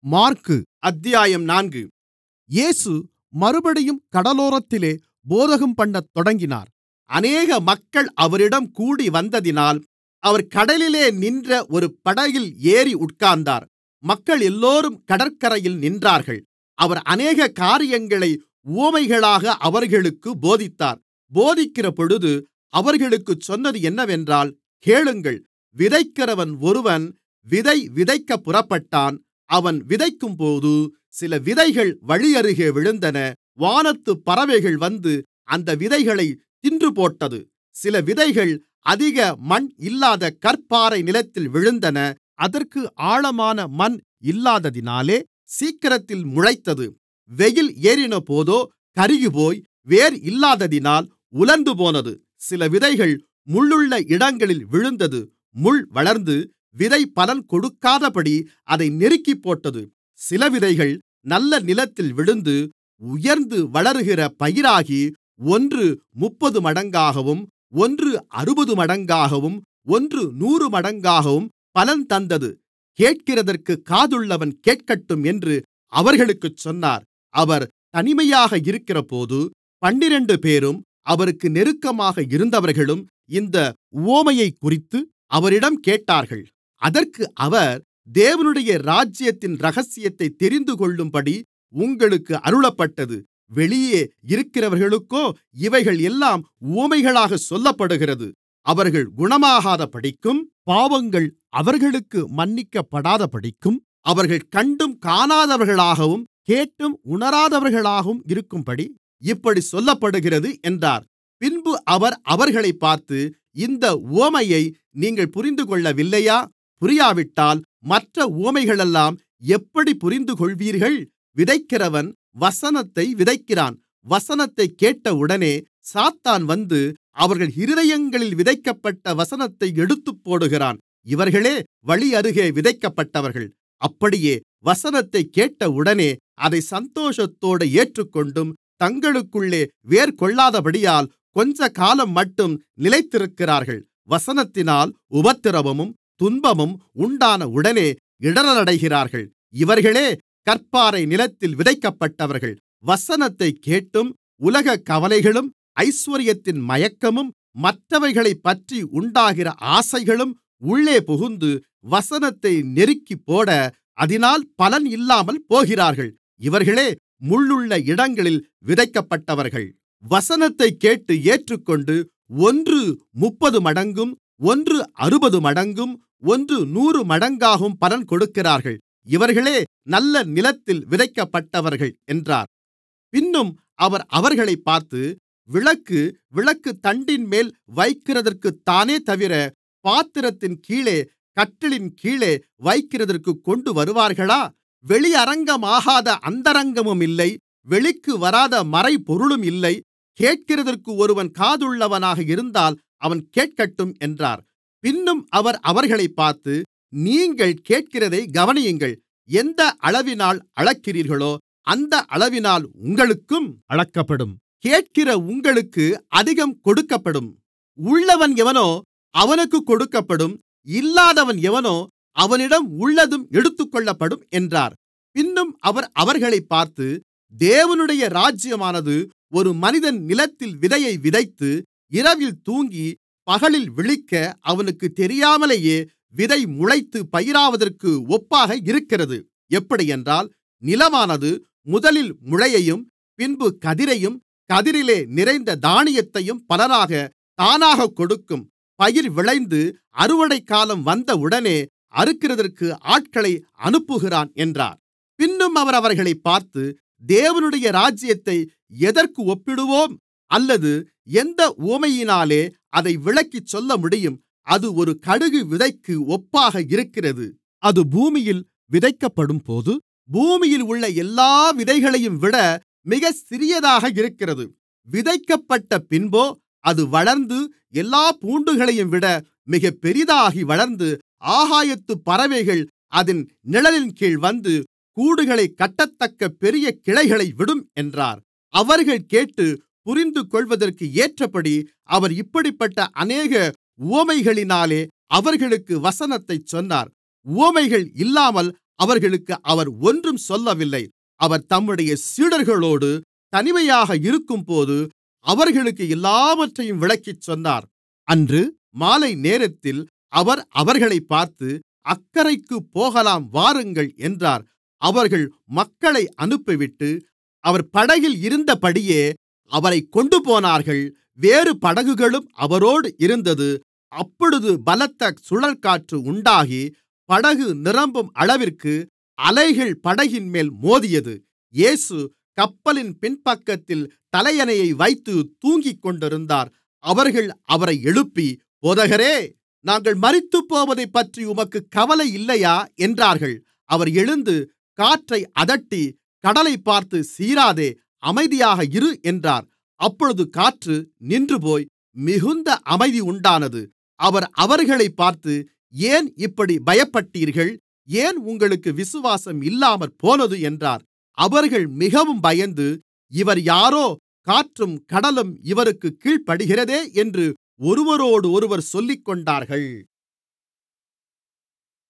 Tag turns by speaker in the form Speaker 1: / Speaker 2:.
Speaker 1: மாற்கு அத்தியாயம் நான்கு இயேசு மறுபடியும் கடலோரத்திலே போதகம்பண்ணத் தொடங்கினார் அநேக மக்கள் அவரிடம் கூடிவந்ததினால் அவர் கடலிலே நின்ற ஒரு படகில் ஏறி உட்கார்ந்தார் மக்களெல்லோரும் கடற்கரையில் நின்றார்கள் அவர் அநேக காரியங்களை உவமைகளாக அவர்களுக்குப் போதித்தார் போதிக்கிறபொழுது அவர்களுக்குச் சொன்னது என்னவென்றால் கேளுங்கள் விதைக்கிறவன் ஒருவன் விதை விதைக்கப் புறப்பட்டான் அவன் விதைக்கும்போது சில விதைகள் வழியருகே விழுந்தன வானத்துப் பறவைகள் வந்து அந்த விதைகளைத் தின்றுபோட்டது சில விதைகள் அதிக மண் இல்லாத கற்பாறை நிலத்தில் விழுந்தன அதற்கு ஆழமான மண் இல்லாததினாலே சீக்கிரத்தில் முளைத்தது வெயில் ஏறினபோதோ கருகிப்போய் வேர் இல்லாததினால் உலர்ந்துபோனது சில விதைகள் முள்ளுள்ள இடங்களில் விழுந்தது முள் வளர்ந்து விதை பலன் கொடுக்காதபடி அதை நெருக்கிப்போட்டது சில விதைகள் நல்ல நிலத்தில் விழுந்து உயர்ந்து வளருகிற பயிராகி ஒன்று முப்பது மடங்காகவும் ஒன்று அறுபது மடங்காகவும் ஒன்று நூறு மடங்காகவும் பலன் தந்தது கேட்கிறதற்குக் காதுள்ளவன் கேட்கட்டும் என்று அவர்களுக்குச் சொன்னார் அவர் தனிமையாக இருக்கிறபோது பன்னிரண்டுபேரும் அவருக்கு நெருக்கமாக இருந்தவர்களும் இந்த உவமையைக்குறித்து அவரிடம் கேட்டார்கள் அதற்கு அவர் தேவனுடைய ராஜ்யத்தின் இரகசியத்தைத் தெரிந்துகொள்ளும்படி உங்களுக்கு அருளப்பட்டது வெளியே இருக்கிறவர்களுக்கோ இவைகள் எல்லாம் உவமைகளாகச் சொல்லப்படுகிறது அவர்கள் குணமாகாதபடிக்கும் பாவங்கள் அவர்களுக்கு மன்னிக்கப்படாதபடிக்கும் அவர்கள் கண்டும் காணாதவர்களாகவும் கேட்டும் உணராதவர்களாகவும் இருக்கும்படி இப்படிச் சொல்லப்படுகிறது என்றார் பின்பு அவர் அவர்களைப் பார்த்து இந்த உவமையை நீங்கள் புரிந்துகொள்ளவில்லையா புரியாவிட்டால் மற்ற உவமைகளெல்லாம் எப்படிப் புரிந்துகொள்வீர்கள் விதைக்கிறவன் வசனத்தை விதைக்கிறான் வசனத்தைக் கேட்டவுடனே சாத்தான் வந்து அவர்கள் இருதயங்களில் விதைக்கப்பட்ட வசனத்தை எடுத்துப்போடுகிறான் இவர்களே வழியருகே விதைக்கப்பட்டவர்கள் அப்படியே வசனத்தைக் கேட்டவுடனே அதை சந்தோஷத்தோடு ஏற்றுக்கொண்டும் தங்களுக்குள்ளே வேர்கொள்ளாதபடியால் கொஞ்சகாலம்மட்டும் நிலைத்திருக்கிறார்கள் வசனத்தினால் உபத்திரவமும் துன்பமும் உண்டானவுடனே இடறலடைகிறார்கள் இவர்களே கற்பாறை நிலத்தில் விதைக்கப்பட்டவர்கள் வசனத்தைக் கேட்டும் உலகக் கவலைகளும் ஐசுவரியத்தின் மயக்கமும் மற்றவைகளைப்பற்றி உண்டாகிற ஆசைகளும் உள்ளே புகுந்து வசனத்தை நெருக்கிப்போட அதினால் பலன் இல்லாமல் போகிறார்கள் இவர்களே முள்ளுள்ள இடங்களில் விதைக்கப்பட்டவர்கள் வசனத்தைக் கேட்டு ஏற்றுக்கொண்டு ஒன்று முப்பது மடங்கும் ஒன்று அறுபது மடங்கும் ஒன்று நூறு மடங்காகவும் பலன் கொடுக்கிறார்கள் இவர்களே நல்ல நிலத்தில் விதைக்கப்பட்டவர்கள் என்றார் பின்னும் அவர் அவர்களைப் பார்த்து விளக்கு விளக்குத்தண்டின்மேல் வைக்கிறதற்குத்தானே தவிர பாத்திரத்தின் கீழே கட்டிலின் கீழே வைக்கிறதற்குக் கொண்டு வருவார்களா வெளியரங்கமாகாத அந்தரங்கமும் இல்லை வெளிக்கு வராத மறைபொருளும் இல்லை கேட்கிறதற்கு ஒருவன் காதுள்ளவனாக இருந்தால் அவன் கேட்கட்டும் என்றார் பின்னும் அவர் அவர்களைப் பார்த்து நீங்கள் கேட்கிறதைக் கவனியுங்கள் எந்த அளவினால் அளக்கிறீர்களோ அந்த அளவினால் உங்களுக்கும் அளக்கப்படும் கேட்கிற உங்களுக்கு அதிகம் கொடுக்கப்படும் உள்ளவன் எவனோ அவனுக்குக் கொடுக்கப்படும் இல்லாதவன் எவனோ அவனிடம் உள்ளதும் எடுத்துக்கொள்ளப்படும் என்றார் பின்னும் அவர் அவர்களைப் பார்த்து தேவனுடைய ராஜ்யமானது ஒரு மனிதன் நிலத்தில் விதையை விதைத்து இரவில் தூங்கி பகலில் விழிக்க அவனுக்குத் தெரியாமலேயே விதை முளைத்து பயிராவதற்கு ஒப்பாக இருக்கிறது எப்படியென்றால் நிலமானது முதலில் முளையையும் பின்பு கதிரையும் கதிரிலே நிறைந்த தானியத்தையும் பலனாக தானாகக் கொடுக்கும் பயிர் விளைந்து அறுவடைக்காலம் வந்தவுடனே அறுக்கிறதற்கு ஆட்களை அனுப்புகிறான் என்றார் பின்னும் அவர் அவர்களைப் பார்த்து தேவனுடைய ராஜ்யத்தை எதற்கு ஒப்பிடுவோம் அல்லது எந்த உவமையினாலே அதை விளக்கிச் சொல்லமுடியும் அது ஒரு கடுகு விதைக்கு ஒப்பாக இருக்கிறது அது பூமியில் விதைக்கப்படும்போது பூமியில் உள்ள எல்லா விதைகளையும்விட மிகச் சிறியதாக இருக்கிறது விதைக்கப்பட்ட பின்போ அது வளர்ந்து எல்லா பூண்டுகளையும்விட மிகப் பெரிதாகி வளர்ந்து ஆகாயத்துப் பறவைகள் அதின் நிழலின்கீழ் வந்து கூடுகளைக் கட்டத்தக்க பெரிய கிளைகளை விடும் என்றார் அவர்கள் கேட்டு புரிந்துகொள்வதற்கு ஏற்றபடி அவர் இப்படிப்பட்ட அநேக உவமைகளினாலே அவர்களுக்கு வசனத்தைச் சொன்னார் உவமைகள் இல்லாமல் அவர்களுக்கு அவர் ஒன்றும் சொல்லவில்லை அவர் தம்முடைய சீடர்களோடு தனிமையாக இருக்கும்போது அவர்களுக்கு எல்லாவற்றையும் விளக்கிச் சொன்னார் அன்று மாலைநேரத்தில் அவர் அவர்களைப் பார்த்து அக்கரைக்குப் போகலாம் வாருங்கள் என்றார் அவர்கள் மக்களை அனுப்பிவிட்டு அவர் படகில் இருந்தபடியே அவரைக் கொண்டுபோனார்கள் வேறு படகுகளும் அவரோடு இருந்தது அப்பொழுது பலத்த சுழல்காற்று உண்டாகி படகு நிரம்பும் அளவிற்கு அலைகள் படகின்மேல் மோதியது இயேசு கப்பலின் பின்பக்கத்தில் தலையணையை வைத்து தூங்கிக்கொண்டிருந்தார் அவர்கள் அவரை எழுப்பி போதகரே நாங்கள் மரித்துப்போவதைப்பற்றி உமக்குக் கவலை இல்லையா என்றார்கள் அவர் எழுந்து காற்றை அதட்டி கடலைப் பார்த்து சீராதே அமைதியாக இரு என்றார் அப்பொழுது காற்று நின்றுபோய் மிகுந்த அமைதி உண்டானது அவர் அவர்களைப் பார்த்து ஏன் இப்படி பயப்பட்டீர்கள் ஏன் உங்களுக்கு விசுவாசம் இல்லாமற்போனது என்றார் அவர்கள் மிகவும் பயந்து இவர் யாரோ காற்றும் கடலும் இவருக்குக் கீழ்ப்படிகிறதே என்று ஒருவரோடொருவர் சொல்லிக்கொண்டார்கள்